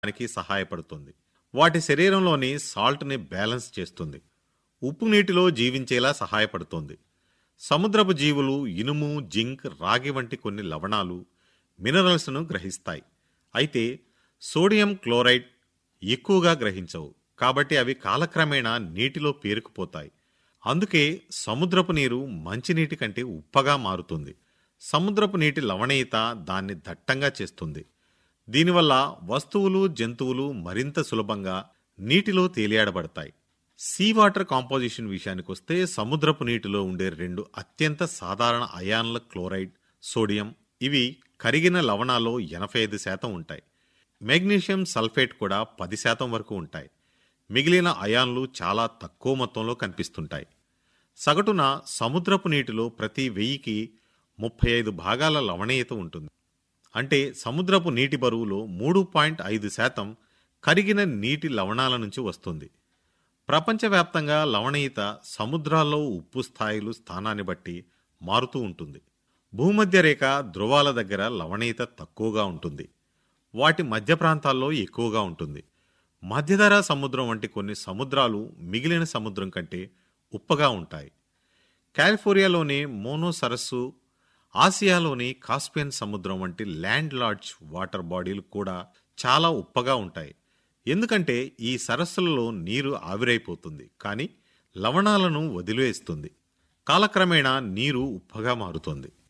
దానికి సహాయపడుతుంది వాటి శరీరంలోని సాల్ట్ని బ్యాలెన్స్ చేస్తుంది ఉప్పు నీటిలో జీవించేలా సహాయపడుతుంది సముద్రపు జీవులు ఇనుము జింక్ రాగి వంటి కొన్ని లవణాలు మినరల్స్ను గ్రహిస్తాయి అయితే సోడియం క్లోరైడ్ ఎక్కువగా గ్రహించవు కాబట్టి అవి కాలక్రమేణా నీటిలో పేరుకుపోతాయి అందుకే సముద్రపు నీరు మంచినీటి కంటే ఉప్పగా మారుతుంది సముద్రపు నీటి లవణీయత దాన్ని దట్టంగా చేస్తుంది దీనివల్ల వస్తువులు జంతువులు మరింత సులభంగా నీటిలో తేలియాడబడతాయి సీ వాటర్ కాంపోజిషన్ విషయానికి వస్తే సముద్రపు నీటిలో ఉండే రెండు అత్యంత సాధారణ అయాన్ల క్లోరైడ్ సోడియం ఇవి కరిగిన లవణాల్లో ఎనభై ఐదు శాతం ఉంటాయి మెగ్నీషియం సల్ఫేట్ కూడా పది శాతం వరకు ఉంటాయి మిగిలిన అయాన్లు చాలా తక్కువ మొత్తంలో కనిపిస్తుంటాయి సగటున సముద్రపు నీటిలో ప్రతి వెయ్యికి ముప్పై ఐదు భాగాల లవణీయత ఉంటుంది అంటే సముద్రపు నీటి బరువులో మూడు పాయింట్ ఐదు శాతం కరిగిన నీటి లవణాల నుంచి వస్తుంది ప్రపంచవ్యాప్తంగా లవణీయత సముద్రాల్లో ఉప్పు స్థాయిలు స్థానాన్ని బట్టి మారుతూ ఉంటుంది భూమధ్య రేఖ ధృవాల దగ్గర లవణీయత తక్కువగా ఉంటుంది వాటి మధ్య ప్రాంతాల్లో ఎక్కువగా ఉంటుంది మధ్యధరా సముద్రం వంటి కొన్ని సముద్రాలు మిగిలిన సముద్రం కంటే ఉప్పగా ఉంటాయి కాలిఫోర్నియాలోని మోనో సరస్సు ఆసియాలోని కాస్పియన్ సముద్రం వంటి ల్యాండ్ లాడ్జ్ వాటర్ బాడీలు కూడా చాలా ఉప్పగా ఉంటాయి ఎందుకంటే ఈ సరస్సులలో నీరు ఆవిరైపోతుంది కానీ లవణాలను వదిలివేస్తుంది కాలక్రమేణా నీరు ఉప్పగా మారుతుంది